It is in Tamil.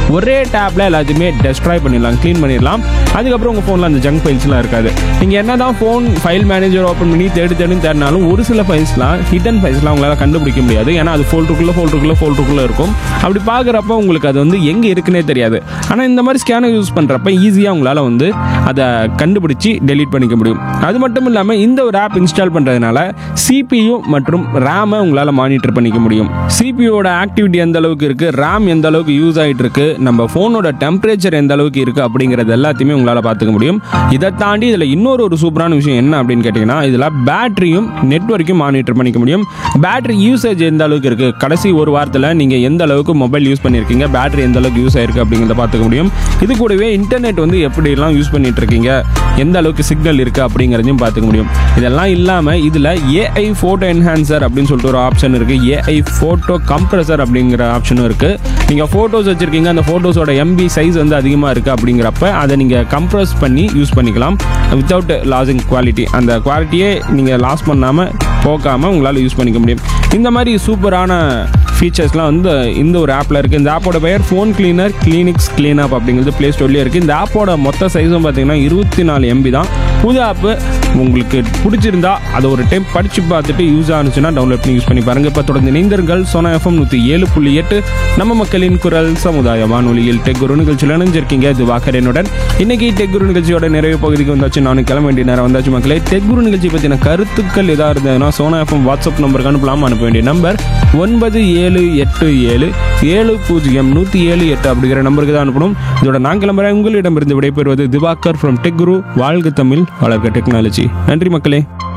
ஒரே டேப்பில் எல்லாத்தையுமே டெஸ்ட்ராய் பண்ணிடலாம் க்ளீன் பண்ணிடலாம் அதுக்கப்புறம் உங்கள் ஃபோனில் அந்த ஜங்க் ஃபைல்ஸ்லாம் இருக்காது நீங்கள் என்ன தான் ஃபோன் ஃபைல் மேனேஜர் ஓப்பன் பண்ணி தேடி தேடி தேடினாலும் ஒரு சில ஃபைல்ஸ்லாம் ஹிடன் ஃபைல்ஸ்லாம் உங்களால் கண்டுபிடிக்க முடியாது ஏன்னா அது ஃபோல்டருக்குள்ளே ஃபோல்டருக்குள்ளே ஃபோல்டருக்குள்ளே இருக்கும் அப்படி பார்க்குறப்ப உங்களுக்கு அது வந்து எங்கே இருக்குன்னே தெரியாது ஆனால் இந்த மாதிரி ஸ்கேனர் யூஸ் பண்ணுறப்ப ஈஸியாக உங்களால் வந்து அதை கண்டுபிடிச்சி டெலீட் பண்ணிக்க முடியும் அது மட்டும் இல்லாமல் இந்த ஒரு ஆப் இன்ஸ்டால் பண்ணுறதுனால சிபியு மற்றும் ரேமை உங்களால் மானிட்டர் பண்ணிக்க முடியும் சிபியோட ஆக்டிவிட்டி எந்த அளவுக்கு இருக்குது ரேம் எந்த அளவுக்கு யூஸ் ஆகிட்டு இருக்கு நம்ம ஃபோனோட டெம்பரேச்சர் எந்த அளவுக்கு இருக்குது அப்படிங்கிறது எல்லாத்தையுமே உங்களால் பார்த்துக்க முடியும் இதை தாண்டி இதில் இன்னொரு ஒரு சூப்பரான விஷயம் என்ன அப்படின்னு கேட்டிங்கன்னா இதில் பேட்டரியும் நெட்வொர்க்கையும் மானிட்டர் பண்ணிக்க முடியும் பேட்டரி யூசேஜ் எந்த அளவுக்கு இருக்குது கடைசி ஒரு வாரத்தில் நீங்கள் எந்த அளவுக்கு மொபைல் யூஸ் பண்ணியிருக்கீங்க பேட்டரி எந்த அளவுக்கு யூஸ் ஆயிருக்கு அப்படிங்கிறத பார்த்துக்க முடியும் இது கூடவே இன்டர்நெட் வந்து எப்படிலாம் யூஸ் பண்ணிட்டு இருக்கீங்க எந்த அளவுக்கு சிக்னல் இருக்குது அப்படிங்கிறதையும் பார்த்துக்க முடியும் இதெல்லாம் இல்லாமல் இதில் ஏஐ ஃபோட்டோ என்ஹான்சர் அப்படின்னு சொல்லிட்டு ஒரு ஆப்ஷன் இருக்குது ஏஐ ஃபோட்டோ கம்ப்ரஸர் அப்படிங்கிற ஆப்ஷனும் இருக்குது நீங்கள் ஃபோட்டோஸ் வச்சுருக்கீங்க அந்த ஃபோட்டோஸோட எம்பி சைஸ் வந்து அதிகமாக இருக்குது அப்படிங்கிறப்ப அதை நீங்கள் கம்ப்ரஸ் பண்ணி யூஸ் பண்ணிக்கலாம் வித்தவுட் லாஸிங் குவாலிட்டி அந்த குவாலிட்டியே நீங்கள் லாஸ் பண்ணாமல் போக்காமல் உங்களால் யூஸ் பண்ணிக்க முடியும் இந்த மாதிரி சூப்பரான ஃபீச்சர்ஸ்லாம் வந்து இந்த ஒரு ஆப்பில் இருக்குது இந்த ஆப்போட பெயர் ஃபோன் கிளீனர் கிளினிக்ஸ் கிளீனப் அப்படிங்கிறது ப்ளே ஸ்டோர்லேயே இருக்குது இந்த ஆப்போட மொத்த சைஸும் பார்த்தீங்கன்னா இருபத்தி நாலு எம்பி தான் புது ஆப்பு உங்களுக்கு பிடிச்சிருந்தா அதை ஒரு டைம் படித்து பார்த்துட்டு யூஸ் ஆனிச்சுன்னா டவுன்லோட் பண்ணி யூஸ் பண்ணி பாருங்கள் இப்போ தொடர்ந்து இணைந்தர்கள் சோனா எஃப்எம் நூற்றி ஏழு புள்ளி எட்டு நம்ம மக்களின் குரல் சமுதாய வானொலியில் டெக் குரு நிகழ்ச்சியில் இணைஞ்சிருக்கீங்க இது வாக்கரனுடன் இன்னைக்கு டெக் குரு நிகழ்ச்சியோட நிறைவு பகுதிக்கு வந்தாச்சு நானும் கிளம்ப வேண்டிய நேரம் வந்தாச்சு மக்களே டெக் குரு நிகழ்ச்சி பற்றின கருத்துக்கள் எதாக இருந்ததுன்னா சோனா எஃப்எம் வாட்ஸ்அப் நம்பருக்கு அனுப்பலாம் அனுப்ப வேண்டிய நம்பர் ஒன்பது ஏழு எட்டு ஏழு ஏழு பூஜ்ஜியம் நூற்றி ஏழு எட்டு அப்படிங்கிற நம்பருக்கு தான் அனுப்பணும் இதோட நான் கிளம்புறேன் உங்களிடமிருந்து விடைபெறுவது திவாகர் ஃப்ரம் டெக் குரு வாழ்க தமிழ் வளர்க்க டெக்னாலஜி நன்றி மக்களே